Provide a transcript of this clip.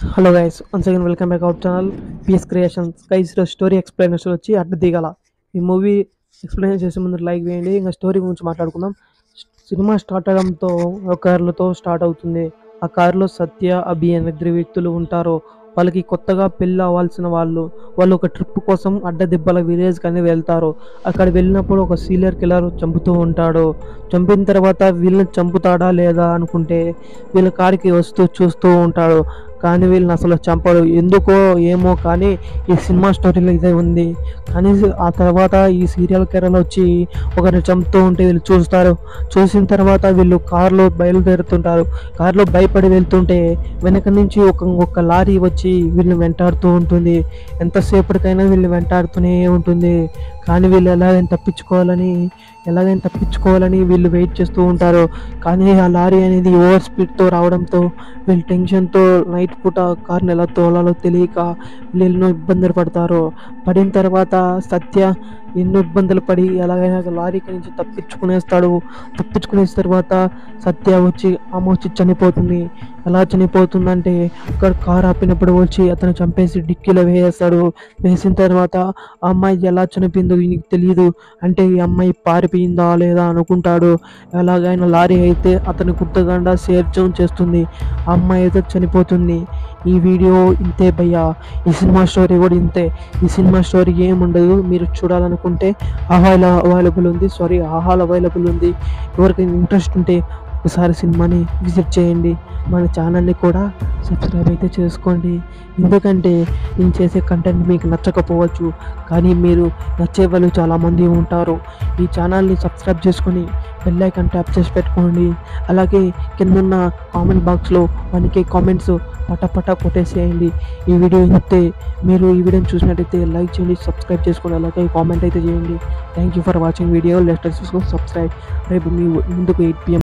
hello guys once again welcome back our channel PS creations guys ఈరోజు story explanation వచ్చి అడ్డు దిగల ఈ movie explain చేసే ముందు లైక్ వేయండి ఇంకా స్టోరీ గురించి మాట్లాడుకుందాం సినిమా స్టార్ట్ అవడంతో ఒక కార్లతో స్టార్ట్ అవుతుంది ఆ కారులో సత్య అభి అనే ఇద్దరు వ్యక్తులు ఉంటారు వాళ్ళకి కొత్తగా పెళ్ళి అవ్వాల్సిన వాళ్ళు వాళ్ళు ఒక ట్రిప్ కోసం అడ్డదిబ్బల విలేజ్ కానీ వెళ్తారు అక్కడ వెళ్ళినప్పుడు ఒక సీనియర్ కిల్లర్ చంపుతూ ఉంటాడు చంపిన తర్వాత వీళ్ళని చంపుతాడా లేదా అనుకుంటే వీళ్ళ కాడికి వస్తూ చూస్తూ ఉంటాడు కానీ వీళ్ళని అసలు చంపడు ఎందుకో ఏమో కానీ ఈ సినిమా స్టోరీలో ఇదే ఉంది కానీ ఆ తర్వాత ఈ సీరియల్ కెరలు వచ్చి ఒకరిని చంపుతూ ఉంటే వీళ్ళు చూస్తారు చూసిన తర్వాత వీళ్ళు కారులో బయలుదేరుతుంటారు కారులో భయపడి వెళ్తుంటే వెనక నుంచి ఒక ఒక లారీ వచ్చి వీళ్ళని వెంటాడుతూ ఉంటుంది ఎంతసేపటికైనా వీళ్ళు వెంటాడుతూనే ఉంటుంది కానీ వీళ్ళు ఎలాగైనా తప్పించుకోవాలని ఎలాగైనా తప్పించుకోవాలని వీళ్ళు వెయిట్ చేస్తూ ఉంటారు కానీ ఆ లారీ అనేది ఓవర్ స్పీడ్తో రావడంతో వీళ్ళు టెన్షన్తో నైట్ పూట కార్ని ఎలా తోలాలో తెలియక వీళ్ళు ఎన్నో ఇబ్బందులు పడతారు పడిన తర్వాత సత్య ఎన్నో ఇబ్బందులు పడి ఎలాగైనా లారీకి నుంచి తప్పించుకునేస్తాడు తప్పించుకునేసిన తర్వాత సత్య వచ్చి ఆమె వచ్చి చనిపోతుంది ఎలా చనిపోతుందంటే ఒక కార్ ఆపినప్పుడు వచ్చి అతను చంపేసి డిక్కీలో వేసేస్తాడు వేసిన తర్వాత ఆ అమ్మాయి ఎలా చనిపోయిందో ఈయనకి తెలియదు అంటే ఈ అమ్మాయి పారిపోయిందా లేదా అనుకుంటాడు ఎలాగైనా లారీ అయితే అతని గుర్తుగండా సేర్చం చేస్తుంది ఆ అమ్మాయి అయితే చనిపోతుంది ఈ వీడియో ఇంతే భయ్యా ఈ సినిమా స్టోరీ కూడా ఇంతే ఈ సినిమా స్టోరీ ఏముండదు మీరు చూడాలనుకుంటే ఆహాలో అవైలబుల్ ఉంది సారీ ఆహాల్ అవైలబుల్ ఉంది ఎవరికైనా ఇంట్రెస్ట్ ఉంటే ఒకసారి సినిమాని విజిట్ చేయండి మన ఛానల్ని కూడా సబ్స్క్రైబ్ అయితే చేసుకోండి ఎందుకంటే నేను చేసే కంటెంట్ మీకు నచ్చకపోవచ్చు కానీ మీరు నచ్చే వాళ్ళు చాలామంది ఉంటారు ఈ ఛానల్ని సబ్స్క్రైబ్ చేసుకొని బెల్ ఐకాన్ ట్యాప్ చేసి పెట్టుకోండి అలాగే కిందున్న కామెంట్ బాక్స్లో మనకి కామెంట్స్ పటపట కొట్టేసేయండి ఈ వీడియో ఇంతే మీరు ఈ వీడియోని చూసినట్టయితే లైక్ చేయండి సబ్స్క్రైబ్ చేసుకోండి అలాగే కామెంట్ అయితే చేయండి thank you for watching video letter subscribe రేపు మీ ముందుకు ఎయిట్ పిఎం